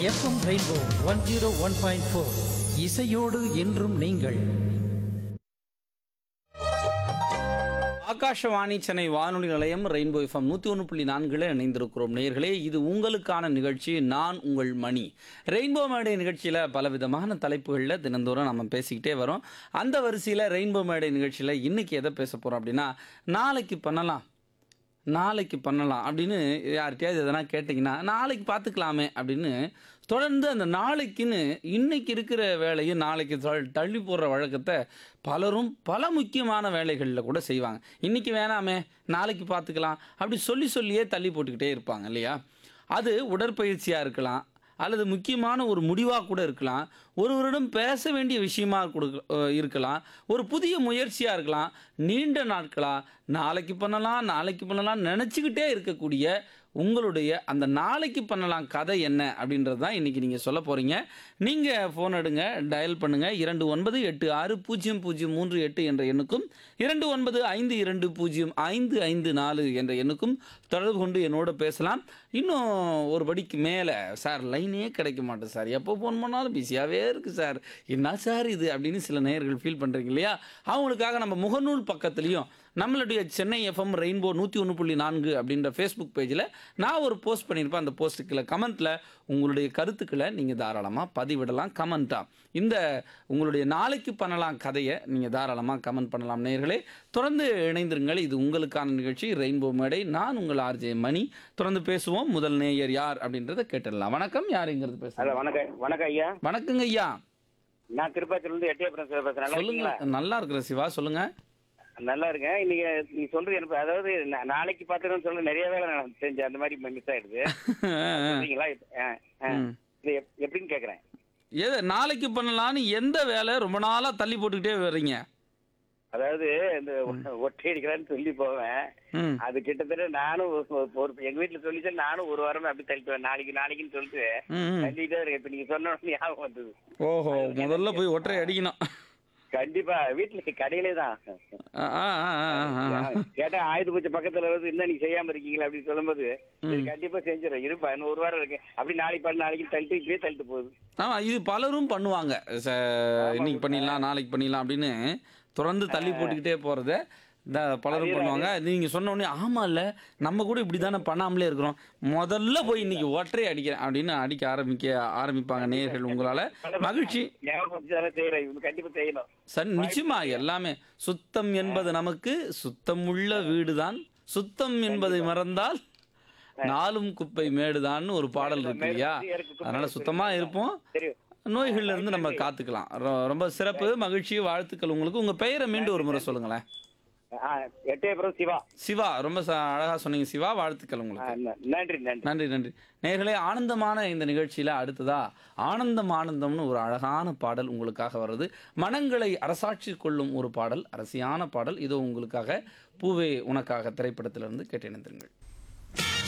FM rainbow one zero one point four இசையோடு என்றும் நீங்கள் ஆகாஷவாணி சென்னை வானொலி நிலையம் ரெயின்போ எஃப்எம் நூற்றி ஒன்று புள்ளி நான்கில் இணைந்திருக்கிறோம் நேர்களே இது உங்களுக்கான நிகழ்ச்சி நான் உங்கள் மணி ரெயின்போ மேடை நிகழ்ச்சியில் பலவிதமான தலைப்புகளில் தினந்தோறும் நம்ம பேசிக்கிட்டே வரோம் அந்த வரிசையில் ரெயின்போ மேடை நிகழ்ச்சியில் இன்றைக்கி எதை பேச போகிறோம் அப்படின்னா நாளைக்கு பண்ணலாம் நாளைக்கு பண்ணலாம் அப்படின்னு யார்கிட்டயாவது எதனா கேட்டிங்கன்னா நாளைக்கு பார்த்துக்கலாமே அப்படின்னு தொடர்ந்து அந்த நாளைக்குன்னு இன்னைக்கு இருக்கிற வேலையை நாளைக்கு தள்- தள்ளி போடுற வழக்கத்தை பலரும் பல முக்கியமான வேலைகளில் கூட செய்வாங்க இன்னைக்கு வேணாமே நாளைக்கு பார்த்துக்கலாம் அப்படி சொல்லி சொல்லியே தள்ளி போட்டுக்கிட்டே இருப்பாங்க இல்லையா அது உடற்பயிற்சியாக இருக்கலாம் அல்லது முக்கியமான ஒரு முடிவாக கூட இருக்கலாம் ஒருவரிடம் பேச வேண்டிய விஷயமா கொடுக்க அஹ் இருக்கலாம் ஒரு புதிய முயற்சியாக இருக்கலாம் நீண்ட நாட்களாக நாளைக்கு பண்ணலாம் நாளைக்கு பண்ணலாம் நினச்சிக்கிட்டே இருக்கக்கூடிய உங்களுடைய அந்த நாளைக்கு பண்ணலாம் கதை என்ன அப்படின்றது தான் இன்றைக்கி நீங்கள் சொல்ல போகிறீங்க நீங்கள் ஃபோன் எடுங்க டயல் பண்ணுங்கள் இரண்டு ஒன்பது எட்டு ஆறு பூஜ்ஜியம் பூஜ்ஜியம் மூன்று எட்டு என்ற எண்ணுக்கும் இரண்டு ஒன்பது ஐந்து இரண்டு பூஜ்ஜியம் ஐந்து ஐந்து நாலு என்ற எண்ணுக்கும் தொடர்பு கொண்டு என்னோட பேசலாம் இன்னும் ஒரு படிக்கு மேலே சார் லைனே கிடைக்க மாட்டேன் சார் எப்போ ஃபோன் பண்ணாலும் பிஸியாகவே இருக்குது சார் என்ன சார் இது அப்படின்னு சில நேயர்கள் ஃபீல் பண்ணுறீங்க இல்லையா அவங்களுக்காக நம்ம முகநூல் பக்கத்துலேயும் நம்மளுடைய சென்னை எஃப்எம் ரெயின்போ நூற்றி ஒன்று புள்ளி நான்கு அப்படின்ற ஃபேஸ்புக் பேஜில் நான் ஒரு போஸ்ட் பண்ணியிருப்பேன் அந்த போஸ்ட்டுக்குள்ள கமெண்ட்டில் உங்களுடைய கருத்துக்களை நீங்கள் தாராளமாக பதிவிடலாம் கமெண்ட்டாக இந்த உங்களுடைய நாளைக்கு பண்ணலாம் கதையை நீங்கள் தாராளமாக கமெண்ட் பண்ணலாம் நேயர்களே தொடர்ந்து இணைந்திருங்கள் இது உங்களுக்கான நிகழ்ச்சி ரெயின்போ மேடை நான் உங்கள் ஆர்ஜே மணி தொடர்ந்து பேசுவோம் முதல் நேயர் யார் அப்படின்றத கேட்டுடலாம் வணக்கம் யாருங்கிறது ஹலோ பேசுகிறேன் வணக்கம் வணக்கம் ஐயா வணக்கங்க ஐயா நான் திருப்பாச்சியிலிருந்து எட்டயபுரம் சார் பேசுறேன் நல்லா சொல்லுங்க இருக்கீங்களா நல்லா இருக்கிற சிவா சொல்லுங்க நல்லா இருக்கேன் இன்னைக்கு நீ சொல்றது எனக்கு அதாவது நா- நாளைக்கு பார்த்துக்கணும்னு சொல்ல நிறைய வேலை நான் செஞ்சேன் அந்த மாதிரி மிஸ் ஆயிடுது சொல்றீங்களா இப்ப- ஆ, ஆ. ம். இது எப்- எப்படின்னு கேக்குறேன் எது நாளைக்கு பண்ணலான்னு எந்த வேலை ரொம்ப நாளாக தள்ளி போட்டுக்கிட்டே வர்றீங்க அதாவது இந்த ஒ- ஒட்டை அடிக்கிறான்னு சொல்லி போவேன் ம் அது கிட்டத்தட்ட நானும் ஒரு- ஒரு- ஒரு எங்க வீட்டுல சொல்லிட்டு நானும் ஒரு வாரமே அப்படி தள்ளிட்டு நாளைக்கு நாளைக்குன்னு சொல்லிட்டு ம், ம். தள்ளிட்டே இருக்கேன் இப்ப நீங்க சொன்ன உடனே ஞாபகம் வந்தது ஓஹோ முதல்ல போய் ஒற்றை அடிக்கணும் கண்டிப்பா வீட்டுல கடையிலே தான் ஆ, ஆ, ஆ, ஆ, ஆ. கேட்டா ஆயுத பூஜை பக்கத்துல வந்து இன்னும் நீங்க செய்யாம இருக்கீங்களா அப்படின்னு சொல்லும்போது சரி, ம். கண்டிப்பா செஞ்சிடும் இருப்பா இன்னும் ஒரு வாரம் இருக்கு அப்படி நாளைக்கு பண்ண நாளைக்கு தள்ளிட்டு இப்படியே தள்ளிட்டு போகுது ஆமா இது பலரும் பண்ணுவாங்க ச- இன்னைக்கு பண்ணிடலாம் நாளைக்கு பண்ணிடலாம் அப்படின்னு தொடர்ந்து தள்ளி போட்டுக்கிட்டே போறத இந்த பலரும் அதேதான், பண்ணுவாங்க நீங்க சொன்ன உடனே ஆமா இல்ல நம்ம கூட இப்படி தானே பண்ணாமலே இருக்கிறோம் முதல்ல போய் இன்னைக்கு ஒற்றை அடிக்கிறேன் அப்படின்னு அடிக்க ஆரம்பிக்க ஆரம்பிப்பாங்க நேயர்கள் உங்களால மகிழ்ச்சி ஞாபகம் வச்சுதானே செய்யறேன் இவங்க கண்டிப்பா செய்யணும் சரி நிச்சயமா எல்லாமே சுத்தம் என்பது நமக்கு சுத்தமுள்ள வீடுதான் சுத்தம் என்பதை மறந்தால் நாளும் குப்பை மேடுதான்னு ஒரு பாடல் இருக்கு இல்லையா அதனால சுத்தமா இருப்போம் தெரியும் நோய்கள்ல இருந்து நம்ம காத்துக்கலாம் ரொ- ரொம்ப சிறப்பு மகிழ்ச்சி வாழ்த்துக்கள் உங்களுக்கு உங்க பெயரை மீண்டும் ஒரு முறை சொல்லுங்களேன் ஆ, எட்டயபுரம் சிவா சிவா ரொம்ப ச- அழகா சொன்னீங்க சிவா வாழ்த்துக்கள் ஆ, உங்களுக்கு ந- நன்றி நன்றி நன்றி நன்றி நேர்களே ஆனந்தமான இந்த நிகழ்ச்சியில் அடுத்ததா ஆனந்தம் ஆனந்தம்னு ஒரு அழகான பாடல் உங்களுக்காக வருது மனங்களை அரசாட்சி கொள்ளும் ஒரு பாடல் அரசியான பாடல் இதோ உங்களுக்காக பூவே உனக்காக திரைப்படத்திலிருந்து கேட்டு இணைந்திருங்கள்